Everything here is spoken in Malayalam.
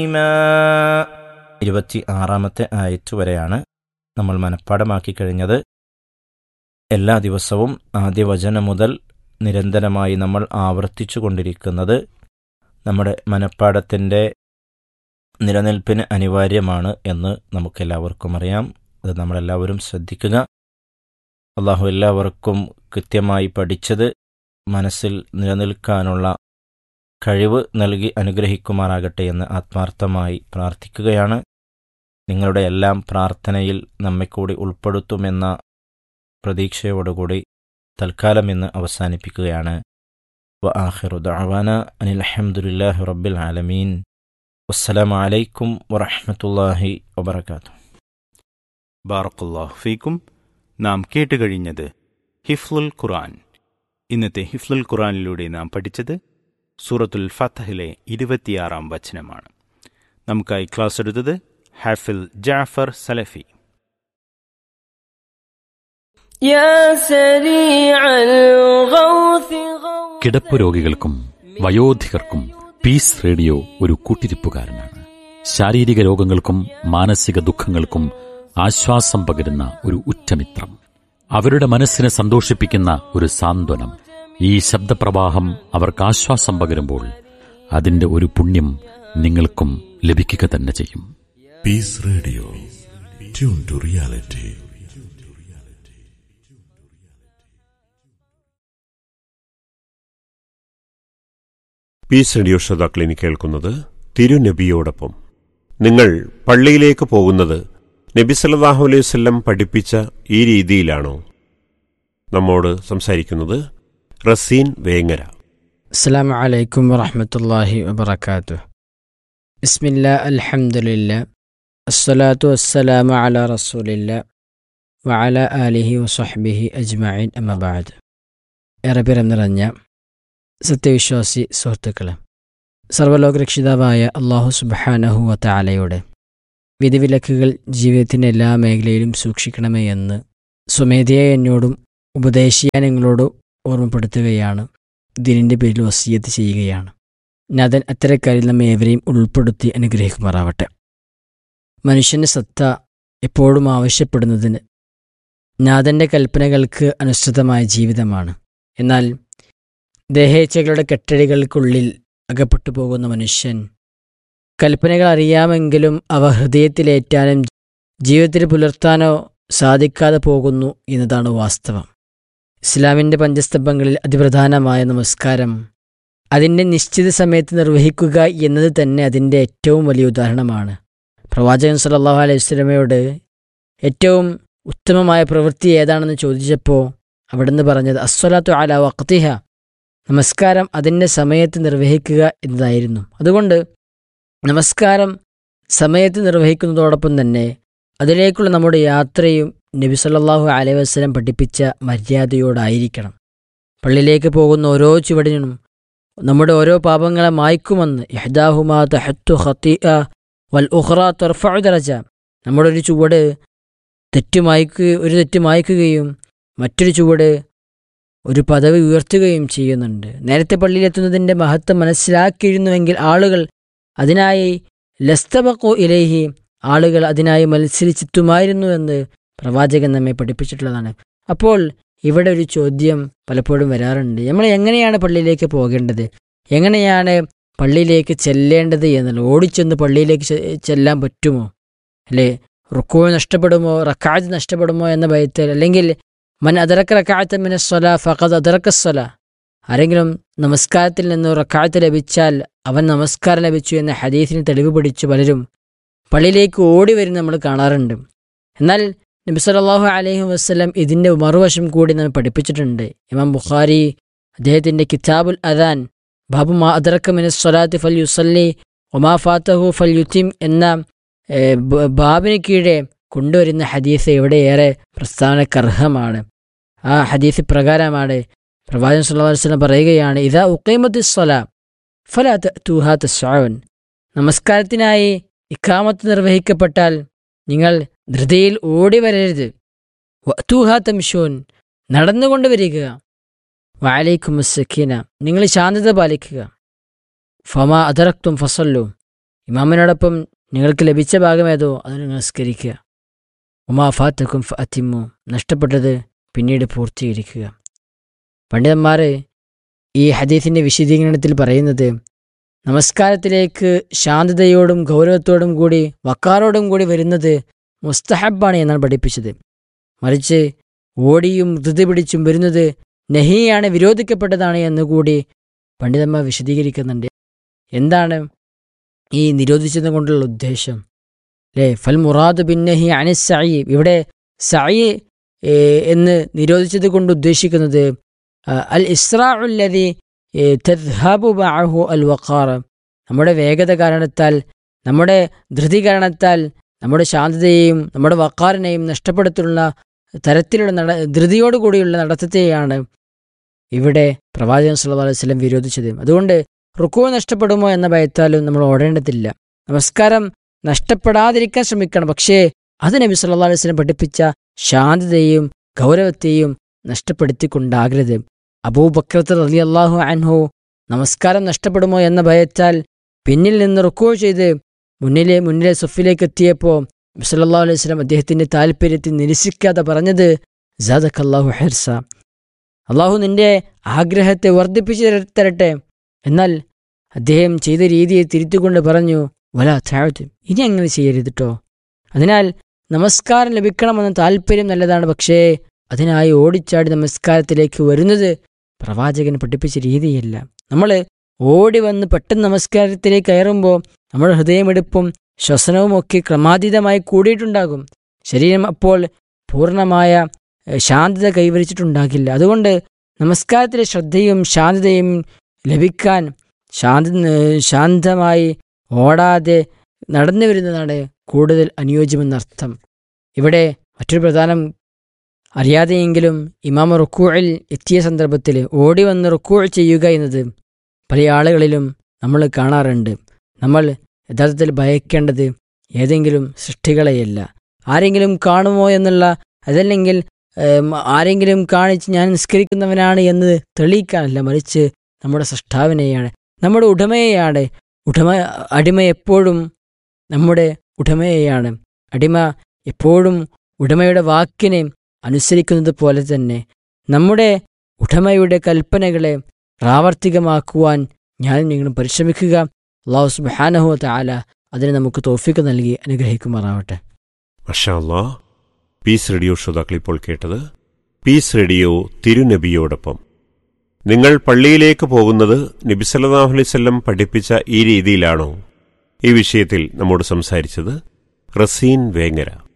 ഇരുപത്തി ആറാമത്തെ ആയത്ത് വരെയാണ് നമ്മൾ മനഃപ്പാടമാക്കി കഴിഞ്ഞത് എല്ലാ ദിവസവും ആദ്യ വചനം മുതൽ നിരന്തരമായി നമ്മൾ ആവർത്തിച്ചു കൊണ്ടിരിക്കുന്നത് നമ്മുടെ മനഃപ്പാടത്തിൻ്റെ നിലനിൽപ്പിന് അനിവാര്യമാണ് എന്ന് നമുക്കെല്ലാവർക്കും അറിയാം അത് നമ്മളെല്ലാവരും ശ്രദ്ധിക്കുക അള്ളാഹു എല്ലാവർക്കും കൃത്യമായി പഠിച്ചത് മനസ്സിൽ നിലനിൽക്കാനുള്ള കഴിവ് നൽകി അനുഗ്രഹിക്കുമാറാകട്ടെ എന്ന് ആത്മാർത്ഥമായി പ്രാർത്ഥിക്കുകയാണ് നിങ്ങളുടെ എല്ലാം പ്രാർത്ഥനയിൽ നമ്മെ കൂടി ഉൾപ്പെടുത്തുമെന്ന പ്രതീക്ഷയോടുകൂടി തൽക്കാലം ഇന്ന് അവസാനിപ്പിക്കുകയാണ് വ ആഖിറു ദഅവാന അനിൽ അൽഹംദുലില്ലാഹി റബ്ബിൽ ആലമീൻ വസ്സലാമു അലൈക്കും വറഹ്മത്തുള്ളാഹി വബറകാതുഹു ബാറക്കുല്ലാഹു ഫീക്കും നാം കേട്ടുകഴിഞ്ഞത് ഹിഫ്ലുൽ ഖുർആൻ ഇന്നത്തെ ഹിഫ്ലുൽ ഖുർആനിലൂടെ നാം പഠിച്ചത് സൂറത്തുൽ ഫത്തഹിലെ ഇരുപത്തിയാറാം വചനമാണ് നമുക്കായി ക്ലാസ് എടുത്തത് ഹാഫിൽ ജാഫർ സലഫി يا سريع الغوث غوث കിടപ്പ് രോഗികൾക്കും വയോധികർക്കും പീസ് റേഡിയോ ഒരു കൂട്ടിരിപ്പുകാരനാണ് ശാരീരിക രോഗങ്ങൾക്കും മാനസിക ദുഃഖങ്ങൾക്കും ആശ്വാസം പകരുന്ന ഒരു ഉറ്റമിത്രം അവരുടെ മനസ്സിനെ സന്തോഷിപ്പിക്കുന്ന ഒരു സാന്ത്വനം ഈ ശബ്ദപ്രവാഹം അവർക്ക് ആശ്വാസം പകരുമ്പോൾ അതിന്റെ ഒരു പുണ്യം നിങ്ങൾക്കും ലഭിക്കുക തന്നെ ചെയ്യും Peace Radio. Tune to reality. Peace radio ശ്രോതാക്കളിനി കേൾക്കുന്നത് തിരുനബിയോടൊപ്പം നിങ്ങൾ പള്ളിയിലേക്ക് പോകുന്നത് നബി സല്ലല്ലാഹു അലൈഹി വസല്ലം പഠിപ്പിച്ച ഈ രീതിയിലാണോ നമ്മോട് സംസാരിക്കുന്നത് റസീൻ വേങ്ങര السلام عليكم ورحمة الله وبركاته بسم الله الحمد لله الصلاة والسلام على رسول الله وعلى آله وصحبه أجمعين أما بعد ഏറെപ്പേരം നിറഞ്ഞ സത്യവിശ്വാസി സുഹൃത്തുക്കളെ സർവ്വലോകരക്ഷിതാവായ അള്ളാഹു സുബാനഹു വത്താലയുടെ വിധിവിലക്കുകൾ ജീവിതത്തിൻ്റെ എല്ലാ മേഖലയിലും സൂക്ഷിക്കണമേ എന്ന് സ്വമേധയെ എന്നോടും ഉപദേശിയാൻ നിങ്ങളോട് ഓർമ്മപ്പെടുത്തുകയാണ് ദിനിൻ്റെ പേരിൽ വസീയത്ത് ചെയ്യുകയാണ് നാഥൻ അത്തരക്കാരിൽ നമ്മെ ഏവരെയും ഉൾപ്പെടുത്തി അനുഗ്രഹിക്കുമാറാവട്ടെ മനുഷ്യൻ്റെ സത്ത എപ്പോഴും ആവശ്യപ്പെടുന്നതിന് നാഥൻ്റെ കൽപ്പനകൾക്ക് അനുസൃതമായ ജീവിതമാണ് എന്നാൽ ദേഹേച്ഛകളുടെ കെട്ടടികൾക്കുള്ളിൽ അകപ്പെട്ടു പോകുന്ന മനുഷ്യൻ കൽപ്പനകൾ അറിയാമെങ്കിലും അവ ഹൃദയത്തിലേറ്റാനും ജീവിതത്തിൽ പുലർത്താനോ സാധിക്കാതെ പോകുന്നു എന്നതാണ് വാസ്തവം ഇസ്ലാമിൻ്റെ പഞ്ചസ്തംഭങ്ങളിൽ അതിപ്രധാനമായ നമസ്കാരം അതിൻ്റെ നിശ്ചിത സമയത്ത് നിർവഹിക്കുക എന്നത് തന്നെ അതിൻ്റെ ഏറ്റവും വലിയ ഉദാഹരണമാണ് പ്രവാചകൻ സല്ലല്ലാഹു അലൈഹി വസല്ലമയോട് ഏറ്റവും ഉത്തമമായ പ്രവൃത്തി ഏതാണെന്ന് ചോദിച്ചപ്പോൾ അവിടുന്ന് പറഞ്ഞത് അസ്വലാത്തു അല വഖ്തിഹ നമസ്കാരം അതിൻ്റെ സമയത്ത് നിർവഹിക്കുക എന്നതായിരുന്നു അതുകൊണ്ട് നമസ്കാരം സമയത്ത് നിർവഹിക്കുന്നതോടൊപ്പം തന്നെ അതിലേക്കുള്ള നമ്മുടെ യാത്രയും നബി സല്ലല്ലാഹു അലൈഹി വസല്ലം പഠിപ്പിച്ച മര്യാദയോടായിരിക്കണം പള്ളിയിലേക്ക് പോകുന്ന ഓരോ ചുവടിനും നമ്മുടെ ഓരോ പാപങ്ങളെ മായ്ക്കുമെന്ന് ഇഹ്ദാഹുമാ തഹത്തു ഖത്തിഅ വൽ ഉഖ്റ തർഫഉ ദറജ നമ്മുടെ ഒരു ചുവട് തെറ്റ് മായ്ക്കുക ഒരു തെറ്റ് മായ്ക്കുകയും മറ്റൊരു ചുവട് ഒരു പദവി ഉയർത്തുകയും ചെയ്യുന്നുണ്ട് നേരത്തെ പള്ളിയിലെത്തുന്നതിൻ്റെ മഹത്വം മനസ്സിലാക്കിയിരുന്നുവെങ്കിൽ ആളുകൾ അതിനായി ലസ്തബക്കോ ഇലേഹി ആളുകൾ അതിനായി മത്സരിച്ചെത്തുമായിരുന്നു എന്ന് പ്രവാചകൻ നമ്മെ പഠിപ്പിച്ചിട്ടുള്ളതാണ് അപ്പോൾ ഇവിടെ ഒരു ചോദ്യം പലപ്പോഴും വരാറുണ്ട് നമ്മൾ എങ്ങനെയാണ് പള്ളിയിലേക്ക് പോകേണ്ടത് എങ്ങനെയാണ് പള്ളിയിലേക്ക് ചെല്ലേണ്ടത് എന്നുള്ളത് ഓടിച്ചെന്ന് പള്ളിയിലേക്ക് ചെ- ചെല്ലാൻ പറ്റുമോ അല്ലേ റുക്കോ നഷ്ടപ്പെടുമോ റക്കാത്ത് നഷ്ടപ്പെടുമോ എന്ന ഭയത്തിൽ അല്ലെങ്കിൽ മൻ അതറക്ക റക്കാത്ത മിന സ്വല ഫഖദ് അതറക്ക സ്വല ആരെങ്കിലും നമസ്കാരത്തിൽ നിന്ന് റക്കാത്ത് ലഭിച്ചാൽ അവൻ നമസ്കാരം ലഭിച്ചു എന്ന ഹദീസിന് തെളിവ് പിടിച്ചു പലരും പള്ളിയിലേക്ക് ഓടി വരും നമ്മൾ കാണാറുണ്ട് എന്നാൽ നബി സല്ലല്ലാഹു അലൈഹി വസ്ലം ഇതിൻ്റെ മറുവശം കൂടി നമ്മെ പഠിപ്പിച്ചിട്ടുണ്ട് ഇമാം ബുഖാരി അദ്ദേഹത്തിൻ്റെ കിതാബുൽ അദാൻ ബാബു മാ അദറക്ക മിന സ്വലാത്തി ഫൽ യുസല്ലി ഒമാ ഫാത്തഹു ഫൽ യുത്തിം എന്ന ഏഹ്, ബ- ബാബിന് കീഴെ കൊണ്ടുവരുന്ന ഹദീസ് ഇവിടെ ഏറെ പ്രസ്താവനക്കർഹമാണ് ആ ഹദീസ് പ്രകാരമാണ് പ്രവാചകൻ സല്ലല്ലാഹു അലൈഹി വസല്ലം പറയുകയാണ് ഇതാ ഉഖീമത്തി സ്വല ഫല തൂഹാ തസ്വാൻ നമസ്കാരത്തിനായി ഇഖാമത്ത് നിർവഹിക്കപ്പെട്ടാൽ നിങ്ങൾ ധൃതിയിൽ ഓടി വരരുത് വഅ്തൂഹാ തംശൂൻ നടന്നുകൊണ്ട് വരിക വാലൈക്കും സക്കീന നിങ്ങൾ ശാന്തത പാലിക്കുക ഫമാ അതറക്തും ഫസല്ലു ഇമാമിനോടൊപ്പം നിങ്ങൾക്ക് ലഭിച്ച ഭാഗം ഏതോ അത് നിങ്ങൾ നിസ്കരിക്കുക ഉമാ ഫാത്തക്കും ഫത്തിമു നഷ്ടപ്പെട്ടത് പിന്നീട് പൂർത്തീകരിക്കുക പണ്ഡിതന്മാർ ഈ ഹദീഫിൻ്റെ വിശദീകരണത്തിൽ പറയുന്നത് നമസ്കാരത്തിലേക്ക് ശാന്തതയോടും ഗൗരവത്തോടും കൂടി വക്കാറോടും കൂടി വരുന്നത് മുസ്തഹബാണ് എന്നാണ് പഠിപ്പിച്ചത് മറിച്ച് ഓടിയും ധൃതി പിടിച്ചും വരുന്നത് നഹിയാണ് വിരോധിക്കപ്പെട്ടതാണ് എന്നുകൂടി പണ്ഡിതന്മാർ വിശദീകരിക്കുന്നുണ്ട് എന്താണ് ഈ നിരോധിച്ചത് കൊണ്ടുള്ള ഉദ്ദേശം അല്ലേ ഫൽ മുറാദ് ബിൻ നഹി അനി സയി ഇവിടെ സയി എന്ന് നിരോധിച്ചത് കൊണ്ട് ഉദ്ദേശിക്കുന്നത് അൽ ഇസ്രാഉല്ലതി തദ്ഹാബു മഅഹു അൽ വഖാർ നമ്മുടെ വേഗത കാരണത്താൽ നമ്മുടെ ധൃതി കാരണത്താൽ നമ്മുടെ ശാന്തതയെയും നമ്മുടെ വക്കാറിനെയും നഷ്ടപ്പെടുത്തുന്ന തരത്തിലുള്ള നട ധൃതിയോടുകൂടിയുള്ള നടത്തത്തെയാണ് ഇവിടെ പ്രവാചകൻ സല്ലല്ലാഹു അലൈഹി വസല്ലം വിരോധിച്ചത് അതുകൊണ്ട് റുക്കു നഷ്ടപ്പെടുമോ എന്ന ഭയത്താലും നമ്മൾ ഓടേണ്ടതില്ല നമസ്കാരം നഷ്ടപ്പെടാതിരിക്കാൻ ശ്രമിക്കണം പക്ഷേ അത് നബി സല്ലല്ലാഹു അലൈഹി വസല്ലം പഠിപ്പിച്ച ശാന്തതയെയും ഗൗരവത്തെയും നഷ്ടപ്പെടുത്തിക്കൊണ്ടാകരുത് അബൂബക്രത്ത് റലി അള്ളാഹു അൻഹു നമസ്കാരം നഷ്ടപ്പെടുമോ എന്ന ഭയത്താൽ പിന്നിൽ നിന്ന് റുക്കോ ചെയ്ത് മുന്നിലെ മുന്നിലെ സുഫിലേക്ക് എത്തിയപ്പോൾ സല്ലല്ലാഹു അലൈഹി വസല്ലം അദ്ദേഹത്തിന്റെ താല്പര്യത്തിൽ നിരസിക്കാതെ പറഞ്ഞത് ജാദക് അള്ളാഹു ഹെർസ അള്ളാഹു നിന്റെ ആഗ്രഹത്തെ വർദ്ധിപ്പിച്ചു തരട്ടെ എന്നാൽ അദ്ദേഹം ചെയ്ത രീതിയെ തിരുത്തിക്കൊണ്ട് പറഞ്ഞു വല താഴ്ത്തു ഇനി അങ്ങനെ ചെയ്യരുത് കേട്ടോ അതിനാൽ നമസ്കാരം ലഭിക്കണമെന്ന താല്പര്യം നല്ലതാണ് പക്ഷേ അതിനായി ഓടിച്ചാടി നമസ്കാരത്തിലേക്ക് വരുന്നത് പ്രവാചകൻ പഠിപ്പിച്ച രീതിയല്ല നമ്മൾ ഓടി വന്ന് പെട്ടെന്ന് നമസ്കാരത്തിലേക്ക് കയറുമ്പോൾ നമ്മുടെ ഹൃദയമെടുപ്പും ശ്വസനവും ഒക്കെ ക്രമാതീതമായി കൂടിയിട്ടുണ്ടാകും ശരീരം അപ്പോൾ പൂർണ്ണമായ ശാന്തത കൈവരിച്ചിട്ടുണ്ടാകില്ല അതുകൊണ്ട് നമസ്കാരത്തിലെ ശ്രദ്ധയും ശാന്തതയും ലഭിക്കാൻ ശാന്ത ശാന്തമായി ഓടാതെ നടന്നു വരുന്നതാണ് കൂടുതൽ അനുയോജ്യമെന്നർത്ഥം ഇവിടെ മറ്റൊരു പ്രധാനം അറിയാതെയെങ്കിലും ഇമാമ റുക്കൂഴിൽ എത്തിയ സന്ദർഭത്തിൽ ഓടി വന്ന് റുക്കൂൾ ചെയ്യുക എന്നത് പല ആളുകളിലും നമ്മൾ കാണാറുണ്ട് നമ്മൾ യഥാർത്ഥത്തിൽ ഭയക്കേണ്ടത് ഏതെങ്കിലും സൃഷ്ടികളെയല്ല ആരെങ്കിലും കാണുമോ എന്നുള്ള അതല്ലെങ്കിൽ ആരെങ്കിലും കാണിച്ച് ഞാൻ നിസ്കരിക്കുന്നവനാണ് എന്ന് തെളിയിക്കാനല്ല മറിച്ച് നമ്മുടെ സൃഷ്ടാവിനെയാണ് നമ്മുടെ ഉടമയെയാണ് ഉടമ അടിമ എപ്പോഴും നമ്മുടെ ഉടമയെയാണ് അടിമ എപ്പോഴും ഉടമയുടെ വാക്കിനെ അനുസരിക്കുന്നത് പോലെ തന്നെ നമ്മുടെ ഉടമയുടെ കൽപ്പനകളെ പ്രാവർത്തികമാക്കുവാൻ ഞാൻ നിങ്ങളും പരിശ്രമിക്കുക അള്ളാഹു സുബാനഹു താല അതിന് നമുക്ക് തോഫിക്ക് നൽകി അനുഗ്രഹിക്കുമാറാവട്ടെ മഷാല്ലാ പീസ് റേഡിയോ ശ്രോതാക്കൾ ഇപ്പോൾ കേട്ടത് പീസ് റേഡിയോ തിരുനബിയോടൊപ്പം നിങ്ങൾ പള്ളിയിലേക്ക് പോകുന്നത് നബി സല്ലല്ലാഹു അലൈഹി വസല്ലം പഠിപ്പിച്ച ഈ രീതിയിലാണോ ഈ വിഷയത്തിൽ നമ്മോട് സംസാരിച്ചത് റസീൻ വേങ്ങര